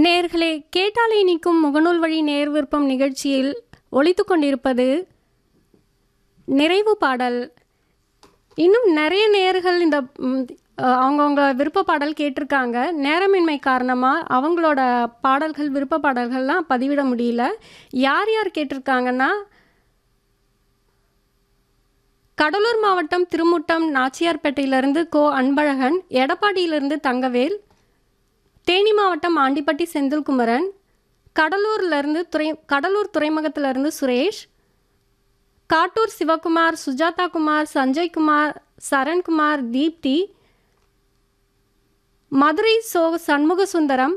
நேர்களே கேட்டாலே நிற்கும் முகநூல் வழி நேர் விருப்பம் நிகழ்ச்சியில் ஒலித்து கொண்டிருப்பது நிறைவு பாடல் இன்னும் நிறைய நேர்கள் இந்த ம், அஹ், அவங்கவங்க விருப்ப பாடல் கேட்டிருக்காங்க நேரமின்மை காரணமாக அவங்களோட பாடல்கள் விருப்ப பாடல்கள்லாம் பதிவிட முடியல யார் யார் கேட்டிருக்காங்கன்னா கடலூர் மாவட்டம் திருமுட்டம் நாச்சியார்பேட்டையிலிருந்து கோ அன்பழகன் எடப்பாடியிலிருந்து தங்கவேல் தேனி மாவட்டம் ஆண்டிப்பட்டி செந்தில்குமரன் கடலூர்லேருந்து துறை கடலூர் துறைமுகத்திலிருந்து சுரேஷ் காட்டூர் சிவகுமார் சுஜாதா குமார் சஞ்சய் குமார் சரண்குமார் தீப்தி மதுரை சோ சண்முக சுந்தரம்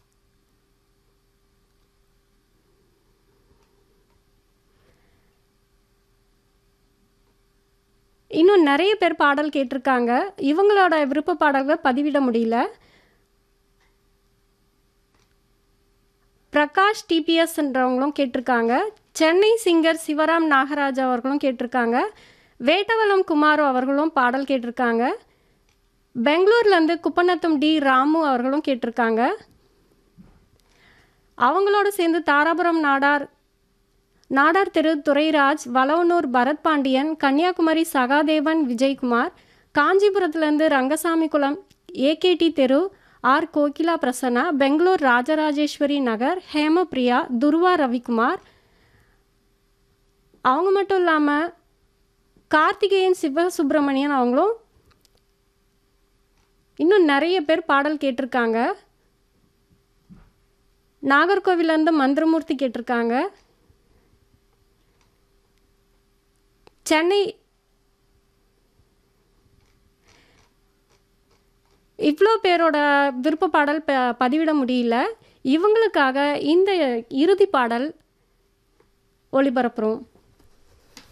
இன்னும் நிறைய பேர் பாடல் கேட்டிருக்காங்க இவங்களோட விருப்ப பாடல்களை பதிவிட முடியல பிரகாஷ் டிபிஎஸ்ன்றவங்களும் கேட்டிருக்காங்க சென்னை சிங்கர் சிவராம் நாகராஜ் அவர்களும் கேட்டிருக்காங்க வேட்டவலம் குமார் அவர்களும் பாடல் கேட்டிருக்காங்க பெங்களூர்லேருந்து குப்பநத்தம் டி ராமு அவர்களும் கேட்டிருக்காங்க அவங்களோட சேர்ந்து தாராபுரம் நாடார் நாடார் திரு துரைராஜ் வளவனூர் பரத் பாண்டியன் கன்னியாகுமரி சகாதேவன் விஜயகுமார் காஞ்சிபுரத்துலேருந்து ரங்கசாமி குளம் ஏகேடி தெரு ஆர் கோகிலா பிரசன்னா பெங்களூர் ராஜராஜேஸ்வரி நகர் ஹேமபிரியா துர்வா ரவிக்குமார் அவங்க மட்டும் இல்லாமல் கார்த்திகேயன் சிவசுப்பிரமணியன் அவங்களும் இன்னும் நிறைய பேர் பாடல் கேட்டிருக்காங்க நாகர்கோவிலேருந்து மந்திரமூர்த்தி கேட்டிருக்காங்க சென்னை இவ்வளோ பேரோட விருப்ப பாடல் ப பதிவிட முடியல இவங்களுக்காக இந்த இறுதி பாடல் ஒளிபரப்புகிறோம்